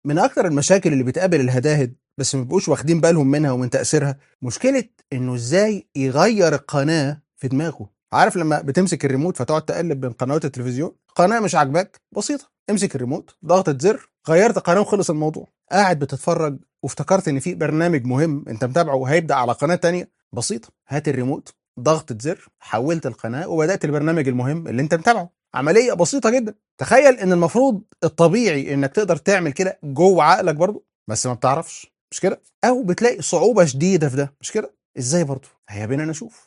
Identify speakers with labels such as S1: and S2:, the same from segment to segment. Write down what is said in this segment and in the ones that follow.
S1: من اكتر المشاكل اللي بتقابل الهداهد بس ما بيبقوش واخدين بالهم منها ومن تاثيرها مشكله انه ازاي يغير القناه في دماغه عارف لما بتمسك الريموت فتقعد تقلب بين قنوات التلفزيون قناه مش عاجباك بسيطه امسك الريموت ضغطة زر غيرت قناه وخلص الموضوع قاعد بتتفرج وافتكرت ان في برنامج مهم انت متابعه وهيبدا على قناه تانية بسيطه هات الريموت ضغطة زر حولت القناه وبدات البرنامج المهم اللي انت متابعه عمليه بسيطه جدا تخيل ان المفروض الطبيعي انك تقدر تعمل كده جوه عقلك برضه بس ما بتعرفش مش كده او بتلاقي صعوبه شديده في ده مش كده ازاي برضه هيا بينا نشوف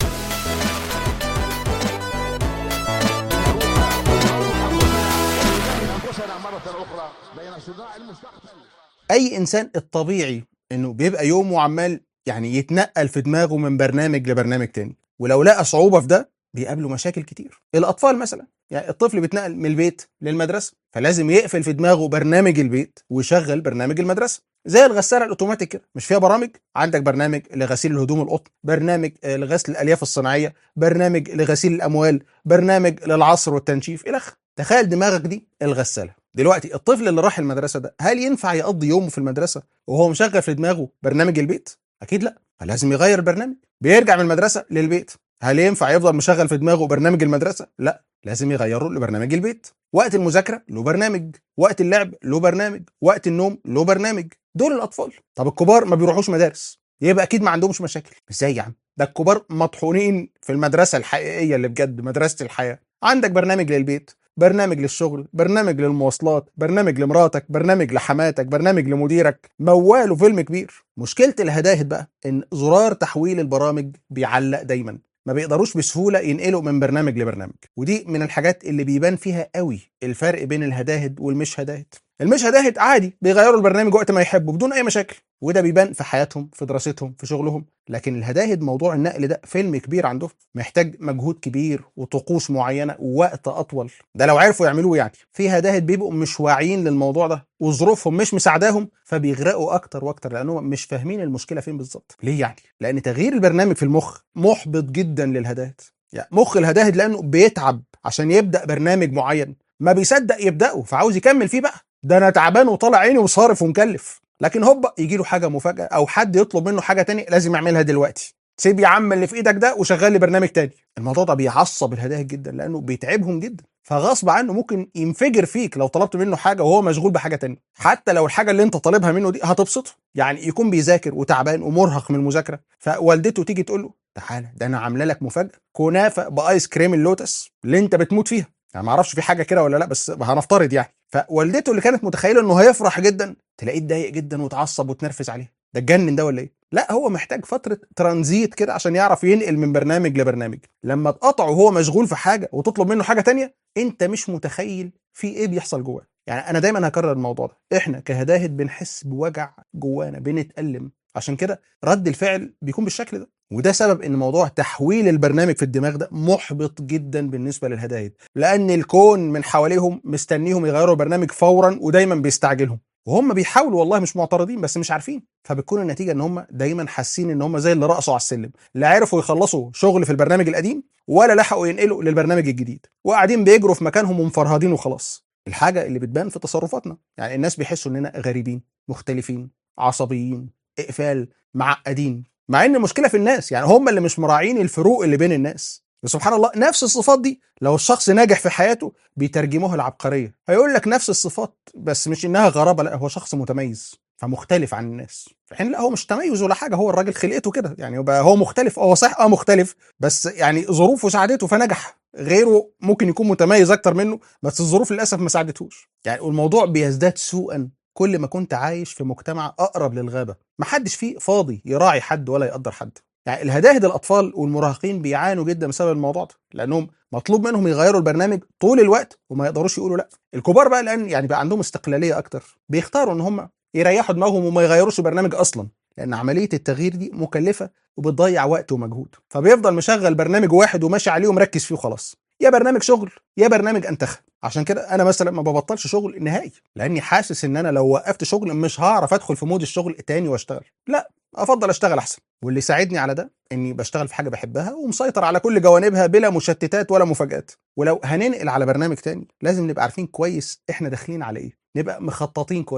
S2: أنفسنا مرة أخرى بين صراع المستقبل
S1: اي انسان الطبيعي انه بيبقى يومه عمال يعني يتنقل في دماغه من برنامج لبرنامج تاني ولو لقى صعوبه في ده بيقابله مشاكل كتير الاطفال مثلا يعني الطفل بيتنقل من البيت للمدرسه فلازم يقفل في دماغه برنامج البيت ويشغل برنامج المدرسه زي الغساله الاوتوماتيك كده مش فيها برامج عندك برنامج لغسيل الهدوم القطن برنامج آه، لغسل الالياف الصناعيه برنامج لغسيل الاموال برنامج للعصر والتنشيف الى اخره تخيل دماغك دي الغساله دلوقتي الطفل اللي راح المدرسه ده هل ينفع يقضي يومه في المدرسه وهو مشغل في دماغه برنامج البيت اكيد لا فلازم يغير البرنامج بيرجع من المدرسه للبيت هل ينفع يفضل مشغل في دماغه برنامج المدرسه لا لازم يغيره لبرنامج البيت وقت المذاكره له برنامج وقت اللعب له برنامج وقت النوم له برنامج دول الاطفال طب الكبار ما بيروحوش مدارس يبقى اكيد ما عندهمش مشاكل ازاي يا عم ده الكبار مطحونين في المدرسه الحقيقيه اللي بجد مدرسه الحياه عندك برنامج للبيت برنامج للشغل برنامج للمواصلات برنامج لمراتك برنامج لحماتك برنامج لمديرك موال وفيلم كبير مشكله الهداهد بقى ان زرار تحويل البرامج بيعلق دايما ما بيقدروش بسهوله ينقلوا من برنامج لبرنامج ودي من الحاجات اللي بيبان فيها قوي الفرق بين الهداهد والمش هداهد المش هداهد عادي بيغيروا البرنامج وقت ما يحبوا بدون اي مشاكل وده بيبان في حياتهم في دراستهم في شغلهم لكن الهداهد موضوع النقل ده فيلم كبير عندهم محتاج مجهود كبير وطقوس معينه ووقت اطول ده لو عرفوا يعملوه يعني في هداهد بيبقوا مش واعيين للموضوع ده وظروفهم مش مساعداهم فبيغرقوا اكتر واكتر لانهم مش فاهمين المشكله فين بالظبط ليه يعني لان تغيير البرنامج في المخ محبط جدا للهداهد يعني مخ الهداهد لانه بيتعب عشان يبدا برنامج معين ما بيصدق يبداه فعاوز يكمل فيه بقى ده انا تعبان وطالع عيني وصارف ومكلف لكن هوبا يجي له حاجه مفاجاه او حد يطلب منه حاجه تاني لازم يعملها دلوقتي سيب يا عم اللي في ايدك ده وشغل لي برنامج تاني الموضوع ده بيعصب الهداهد جدا لانه بيتعبهم جدا فغصب عنه ممكن ينفجر فيك لو طلبت منه حاجه وهو مشغول بحاجه تانية حتى لو الحاجه اللي انت طالبها منه دي هتبسطه يعني يكون بيذاكر وتعبان ومرهق من المذاكره فوالدته تيجي تقول له تعالى ده انا عامله لك مفاجاه كنافه بايس كريم اللوتس اللي انت بتموت فيها يعني ما اعرفش في حاجه كده ولا لا بس هنفترض يعني فوالدته اللي كانت متخيله انه هيفرح جدا تلاقيه اتضايق جدا وتعصب وتنرفز عليه ده اتجنن ده ولا ايه لا هو محتاج فتره ترانزيت كده عشان يعرف ينقل من برنامج لبرنامج لما تقطعه وهو مشغول في حاجه وتطلب منه حاجه تانية انت مش متخيل في ايه بيحصل جواه يعني انا دايما هكرر الموضوع ده احنا كهداهد بنحس بوجع جوانا بنتألم عشان كده رد الفعل بيكون بالشكل ده وده سبب ان موضوع تحويل البرنامج في الدماغ ده محبط جدا بالنسبه للهدايد لان الكون من حواليهم مستنيهم يغيروا البرنامج فورا ودايما بيستعجلهم وهم بيحاولوا والله مش معترضين بس مش عارفين فبتكون النتيجه ان هم دايما حاسين ان هم زي اللي رقصوا على السلم لا عرفوا يخلصوا شغل في البرنامج القديم ولا لحقوا ينقلوا للبرنامج الجديد وقاعدين بيجروا في مكانهم ومفرهدين وخلاص الحاجه اللي بتبان في تصرفاتنا يعني الناس بيحسوا اننا غريبين مختلفين عصبيين اقفال معقدين مع ان المشكله في الناس يعني هم اللي مش مراعين الفروق اللي بين الناس سبحان الله نفس الصفات دي لو الشخص ناجح في حياته بيترجموها العبقريه هيقول لك نفس الصفات بس مش انها غرابه لا هو شخص متميز فمختلف عن الناس في حين لا هو مش تميز ولا حاجه هو الراجل خلقته كده يعني يبقى هو مختلف هو صح اه مختلف بس يعني ظروفه ساعدته فنجح غيره ممكن يكون متميز اكتر منه بس الظروف للاسف ما ساعدتهوش يعني والموضوع بيزداد سوءا كل ما كنت عايش في مجتمع اقرب للغابه محدش فيه فاضي يراعي حد ولا يقدر حد يعني الهداهد الاطفال والمراهقين بيعانوا جدا بسبب الموضوع ده لانهم مطلوب منهم يغيروا البرنامج طول الوقت وما يقدروش يقولوا لا الكبار بقى لان يعني بقى عندهم استقلاليه اكتر بيختاروا ان هم يريحوا دماغهم وما يغيروش البرنامج اصلا لان عمليه التغيير دي مكلفه وبتضيع وقت ومجهود فبيفضل مشغل برنامج واحد وماشي عليه ومركز فيه وخلاص يا برنامج شغل يا برنامج انتخب عشان كده انا مثلا ما ببطلش شغل نهائي لاني حاسس ان انا لو وقفت شغل مش هعرف ادخل في مود الشغل تاني واشتغل لا افضل اشتغل احسن واللي ساعدني على ده اني بشتغل في حاجه بحبها ومسيطر على كل جوانبها بلا مشتتات ولا مفاجات ولو هننقل على برنامج تاني لازم نبقى عارفين كويس احنا داخلين على ايه نبقى مخططين كويس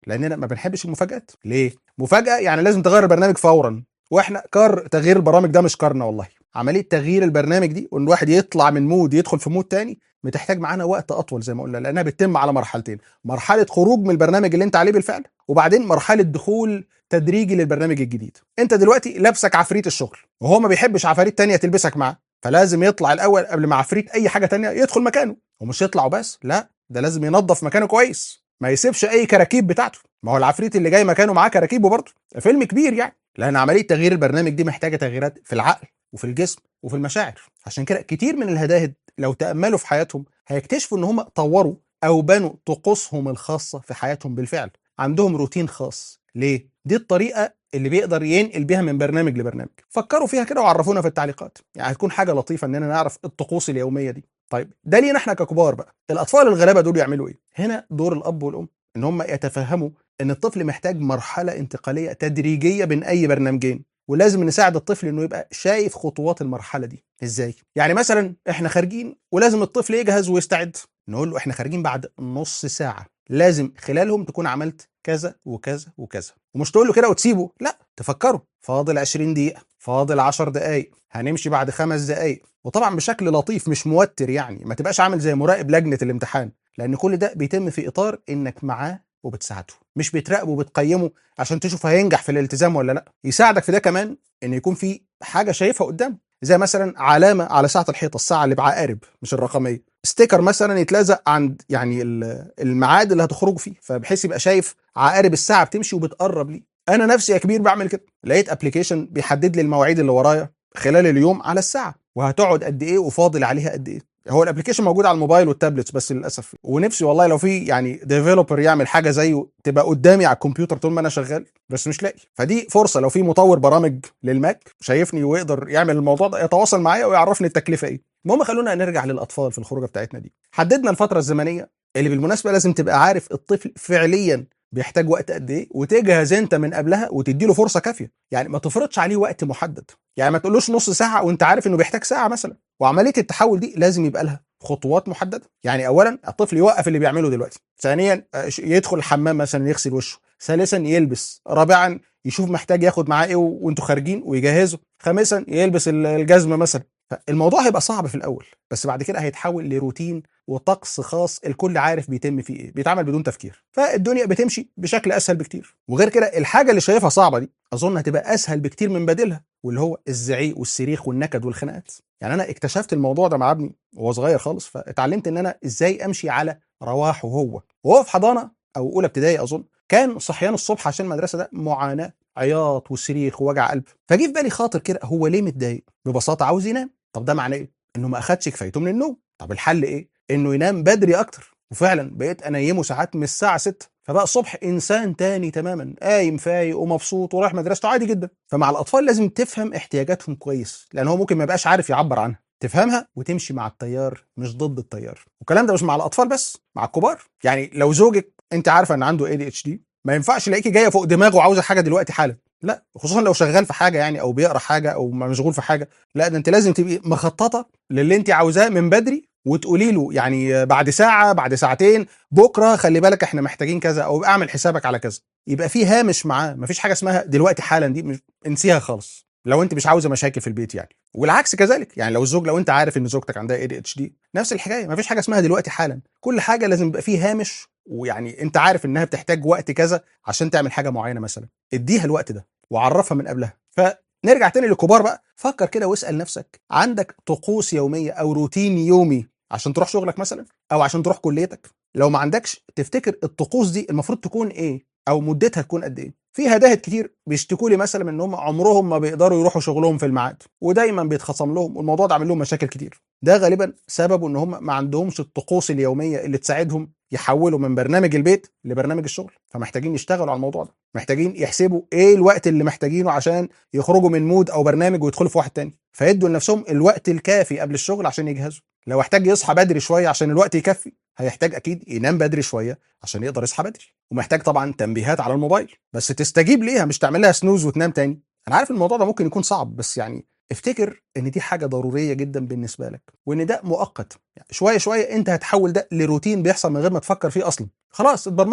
S1: لاننا ما بنحبش المفاجات ليه مفاجاه يعني لازم تغير البرنامج فورا واحنا كار تغيير البرامج ده مش كارنا والله عمليه تغيير البرنامج دي وان الواحد يطلع من مود يدخل في مود تاني بتحتاج معانا وقت اطول زي ما قلنا لانها بتتم على مرحلتين مرحله خروج من البرنامج اللي انت عليه بالفعل وبعدين مرحله دخول تدريجي للبرنامج الجديد انت دلوقتي لابسك عفريت الشغل وهو ما بيحبش عفاريت تانية تلبسك معاه فلازم يطلع الاول قبل ما عفريت اي حاجه تانية يدخل مكانه ومش يطلع وبس لا ده لازم ينظف مكانه كويس ما يسيبش اي كراكيب بتاعته ما هو العفريت اللي جاي مكانه معاه كراكيبه برضه فيلم كبير يعني لان عمليه تغيير البرنامج دي محتاجه تغييرات في العقل وفي الجسم وفي المشاعر عشان كده كتير من الهداهد لو تاملوا في حياتهم هيكتشفوا ان هم طوروا او بنوا طقوسهم الخاصه في حياتهم بالفعل عندهم روتين خاص ليه دي الطريقه اللي بيقدر ينقل بيها من برنامج لبرنامج فكروا فيها كده وعرفونا في التعليقات يعني هتكون حاجه لطيفه اننا نعرف الطقوس اليوميه دي طيب ده لينا احنا ككبار بقى الاطفال الغلابه دول يعملوا ايه هنا دور الاب والام ان هم يتفهموا ان الطفل محتاج مرحله انتقاليه تدريجيه بين اي برنامجين ولازم نساعد الطفل انه يبقى شايف خطوات المرحله دي ازاي يعني مثلا احنا خارجين ولازم الطفل يجهز ويستعد نقول له احنا خارجين بعد نص ساعه لازم خلالهم تكون عملت كذا وكذا وكذا ومش تقول له كده وتسيبه لا تفكروا فاضل 20 دقيقه فاضل 10 دقائق هنمشي بعد خمس دقائق وطبعا بشكل لطيف مش موتر يعني ما تبقاش عامل زي مراقب لجنه الامتحان لان كل ده بيتم في اطار انك معاه وبتساعده مش بتراقبه وبتقيمه عشان تشوف هينجح في الالتزام ولا لا يساعدك في ده كمان ان يكون في حاجه شايفها قدامه زي مثلا علامه على ساعه الحيطه الساعه اللي بعقارب مش الرقميه ستيكر مثلا يتلزق عند يعني الميعاد اللي هتخرجوا فيه فبحيث يبقى شايف عقارب الساعه بتمشي وبتقرب ليه انا نفسي يا كبير بعمل كده لقيت ابلكيشن بيحدد لي المواعيد اللي ورايا خلال اليوم على الساعه وهتقعد قد ايه وفاضل عليها قد ايه هو الابلكيشن موجود على الموبايل والتابلتس بس للاسف ونفسي والله لو في يعني ديفلوبر يعمل حاجه زيه تبقى قدامي على الكمبيوتر طول ما انا شغال بس مش لاقي فدي فرصه لو في مطور برامج للماك شايفني ويقدر يعمل الموضوع ده يتواصل معايا ويعرفني التكلفه ايه المهم خلونا نرجع للاطفال في الخروجه بتاعتنا دي حددنا الفتره الزمنيه اللي بالمناسبه لازم تبقى عارف الطفل فعليا بيحتاج وقت قد ايه وتجهز انت من قبلها وتدي له فرصه كافيه يعني ما تفرضش عليه وقت محدد يعني ما تقولوش نص ساعه وانت عارف انه بيحتاج ساعه مثلا وعمليه التحول دي لازم يبقى لها خطوات محدده يعني اولا الطفل يوقف اللي بيعمله دلوقتي ثانيا يدخل الحمام مثلا يغسل وشه ثالثا يلبس رابعا يشوف محتاج ياخد معاه ايه وانتوا خارجين ويجهزه خامسا يلبس الجزمه مثلا الموضوع هيبقى صعب في الاول بس بعد كده هيتحول لروتين وطقس خاص الكل عارف بيتم فيه ايه بيتعمل بدون تفكير فالدنيا بتمشي بشكل اسهل بكتير وغير كده الحاجه اللي شايفها صعبه دي اظن هتبقى اسهل بكتير من بديلها واللي هو الزعيق والصريخ والنكد والخناقات يعني انا اكتشفت الموضوع ده مع ابني وهو صغير خالص فاتعلمت ان انا ازاي امشي على رواحه هو وهو في حضانه او اولى ابتدائي اظن كان صحيان الصبح عشان المدرسه ده معاناه عياط وصريخ ووجع قلب فجي في بالي خاطر كده هو ليه متضايق ببساطه عاوز ينام طب ده معناه ايه انه ما اخدش كفايته من النوم طب الحل ايه انه ينام بدري اكتر وفعلا بقيت انيمه ساعات من الساعه 6 فبقى الصبح انسان تاني تماما قايم فايق ومبسوط ورايح مدرسته عادي جدا فمع الاطفال لازم تفهم احتياجاتهم كويس لان هو ممكن ما يبقاش عارف يعبر عنها تفهمها وتمشي مع التيار مش ضد التيار والكلام ده مش مع الاطفال بس مع الكبار يعني لو زوجك انت عارفه ان عنده اي دي اتش دي ما ينفعش يلاقيكي جايه فوق دماغه وعاوزه حاجه دلوقتي حالا لا خصوصا لو شغال في حاجه يعني او بيقرا حاجه او مشغول في حاجه لا ده انت لازم تبقي مخططه للي انت عاوزاه من بدري وتقولي له يعني بعد ساعه بعد ساعتين بكره خلي بالك احنا محتاجين كذا او اعمل حسابك على كذا يبقى في هامش معاه مفيش حاجه اسمها دلوقتي حالا دي مش انسيها خالص لو انت مش عاوزه مشاكل في البيت يعني والعكس كذلك يعني لو الزوج لو انت عارف ان زوجتك عندها اي دي اتش دي نفس الحكايه مفيش حاجه اسمها دلوقتي حالا كل حاجه لازم يبقى فيه هامش ويعني انت عارف انها بتحتاج وقت كذا عشان تعمل حاجه معينه مثلا اديها الوقت ده وعرفها من قبلها فنرجع تاني للكبار بقى فكر كده واسال نفسك عندك طقوس يوميه او روتين يومي عشان تروح شغلك مثلا او عشان تروح كليتك لو ما عندكش تفتكر الطقوس دي المفروض تكون ايه او مدتها تكون قد ايه في هداهد كتير بيشتكوا لي مثلا ان هم عمرهم ما بيقدروا يروحوا شغلهم في الميعاد ودايما بيتخصم لهم والموضوع ده عامل لهم مشاكل كتير ده غالبا سببه ان هم ما عندهمش الطقوس اليوميه اللي تساعدهم يحولوا من برنامج البيت لبرنامج الشغل فمحتاجين يشتغلوا على الموضوع ده محتاجين يحسبوا ايه الوقت اللي محتاجينه عشان يخرجوا من مود او برنامج ويدخلوا في واحد تاني فيدوا لنفسهم الوقت الكافي قبل الشغل عشان يجهزوا لو احتاج يصحى بدري شويه عشان الوقت يكفي هيحتاج اكيد ينام بدري شويه عشان يقدر يصحى بدري ومحتاج طبعا تنبيهات على الموبايل بس تستجيب ليها مش تعمل لها سنوز وتنام تاني انا عارف الموضوع ده ممكن يكون صعب بس يعني افتكر ان دي حاجه ضروريه جدا بالنسبه لك وان ده مؤقت يعني شويه شويه انت هتحول ده لروتين بيحصل من غير ما تفكر فيه اصلا خلاص اتبرمجت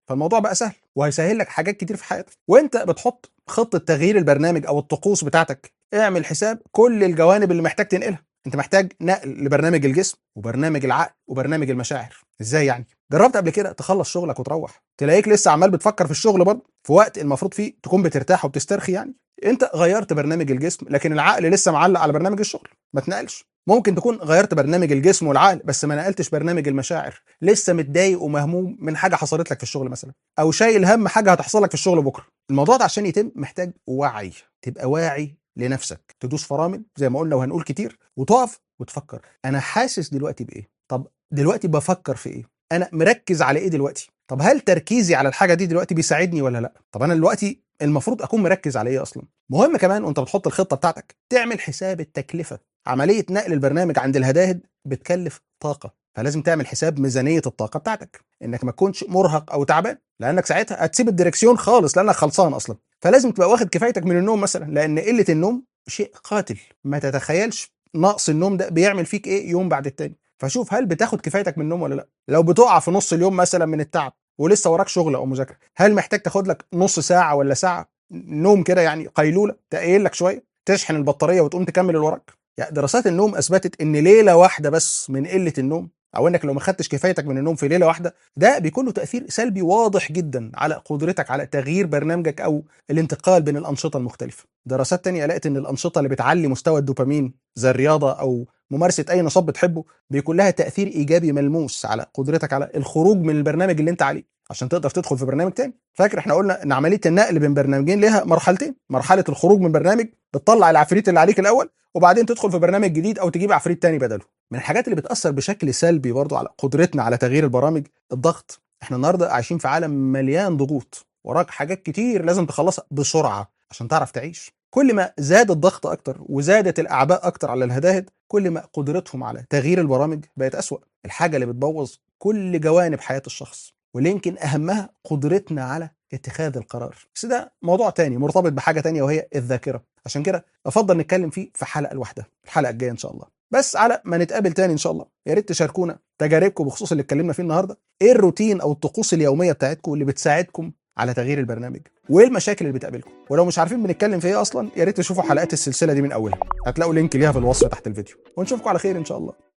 S1: فالموضوع بقى سهل وهيسهل لك حاجات كتير في حياتك وانت بتحط خطه تغيير البرنامج او الطقوس بتاعتك اعمل حساب كل الجوانب اللي محتاج تنقلها انت محتاج نقل لبرنامج الجسم وبرنامج العقل وبرنامج المشاعر ازاي يعني جربت قبل كده تخلص شغلك وتروح تلاقيك لسه عمال بتفكر في الشغل برضه في وقت المفروض فيه تكون بترتاح وبتسترخي يعني انت غيرت برنامج الجسم لكن العقل لسه معلق على برنامج الشغل ما تنقلش ممكن تكون غيرت برنامج الجسم والعقل بس ما نقلتش برنامج المشاعر لسه متضايق ومهموم من حاجه حصلت لك في الشغل مثلا او شايل هم حاجه هتحصل لك في الشغل بكره الموضوع ده عشان يتم محتاج وعي تبقى واعي لنفسك تدوس فرامل زي ما قلنا وهنقول كتير وتقف وتفكر انا حاسس دلوقتي بايه طب دلوقتي بفكر في ايه انا مركز على ايه دلوقتي طب هل تركيزي على الحاجه دي دلوقتي بيساعدني ولا لا طب انا دلوقتي المفروض اكون مركز على ايه اصلا مهم كمان وانت بتحط الخطه بتاعتك تعمل حساب التكلفه عمليه نقل البرنامج عند الهداهد بتكلف طاقه فلازم تعمل حساب ميزانيه الطاقه بتاعتك انك ما تكونش مرهق او تعبان لانك ساعتها هتسيب الدركسيون خالص لانك خلصان اصلا فلازم تبقى واخد كفايتك من النوم مثلا لان قله النوم شيء قاتل ما تتخيلش نقص النوم ده بيعمل فيك ايه يوم بعد التاني فشوف هل بتاخد كفايتك من النوم ولا لا لو بتقع في نص اليوم مثلا من التعب ولسه وراك شغل او مذاكره هل محتاج تاخد لك نص ساعه ولا ساعه نوم كده يعني قيلوله تقيل لك شويه تشحن البطاريه وتقوم تكمل اللي وراك يعني دراسات النوم اثبتت ان ليله واحده بس من قله النوم او انك لو ما خدتش كفايتك من النوم في ليله واحده ده بيكون له تاثير سلبي واضح جدا على قدرتك على تغيير برنامجك او الانتقال بين الانشطه المختلفه دراسات تانية لقت ان الانشطه اللي بتعلي مستوى الدوبامين زي الرياضه او ممارسه اي نشاط بتحبه بيكون لها تاثير ايجابي ملموس على قدرتك على الخروج من البرنامج اللي انت عليه عشان تقدر تدخل في برنامج تاني فاكر احنا قلنا ان عمليه النقل بين برنامجين ليها مرحلتين مرحله الخروج من برنامج بتطلع العفريت اللي عليك الاول وبعدين تدخل في برنامج جديد او تجيب عفريت تاني بدله من الحاجات اللي بتاثر بشكل سلبي برضو على قدرتنا على تغيير البرامج الضغط احنا النهارده عايشين في عالم مليان ضغوط وراك حاجات كتير لازم تخلصها بسرعه عشان تعرف تعيش كل ما زاد الضغط اكتر وزادت الاعباء اكتر على الهداهد كل ما قدرتهم على تغيير البرامج بقت اسوا الحاجه اللي بتبوظ كل جوانب حياه الشخص واللي يمكن اهمها قدرتنا على اتخاذ القرار بس ده موضوع تاني مرتبط بحاجه تانية وهي الذاكره عشان كده افضل نتكلم فيه في حلقه لوحدها الحلقه الجايه ان شاء الله بس على ما نتقابل تاني ان شاء الله يا ريت تشاركونا تجاربكم بخصوص اللي اتكلمنا فيه النهارده ايه الروتين او الطقوس اليوميه بتاعتكم اللي بتساعدكم على تغيير البرنامج وايه المشاكل اللي بتقابلكم ولو مش عارفين بنتكلم في ايه اصلا يا ريت تشوفوا حلقات السلسله دي من اولها هتلاقوا لينك ليها في الوصف تحت الفيديو ونشوفكم على خير ان شاء الله